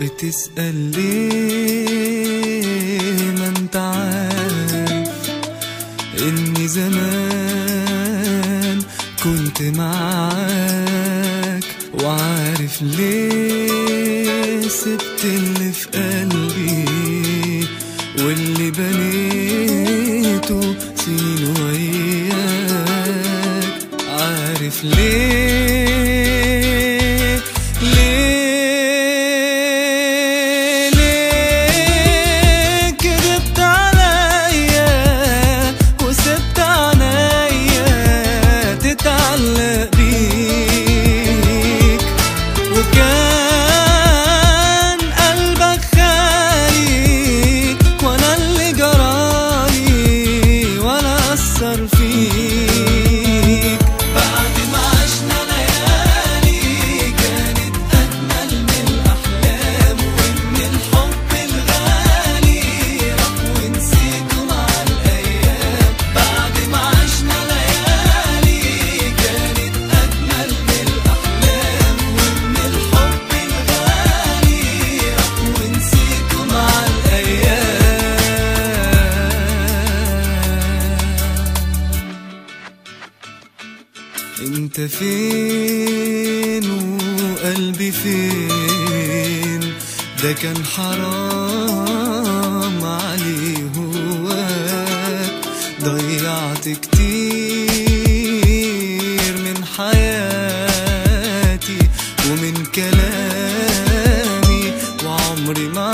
بتسأل ليه ما انت عارف اني زمان كنت معاك وعارف ليه سبت اللي في قلبي واللي بنيته سنين وياك عارف ليه ليه ليه كدبت عليا وسبت عنيا تتعلق بيك وكان قلبك خالي وانا اللي جرالي ولا اثر فيك بعد ما عشنا ليالي كانت اجمل من الاحلام وان الحب الغالي راح ونسيته مع الايام بعد ما عشنا ليالي كانت اجمل من الاحلام وان الحب الغالي راح ونسيته مع الايام انت فين وقلبي فين ده كان حرام عليه هواك ضيعت كتير من حياتي ومن كلامي وعمري ما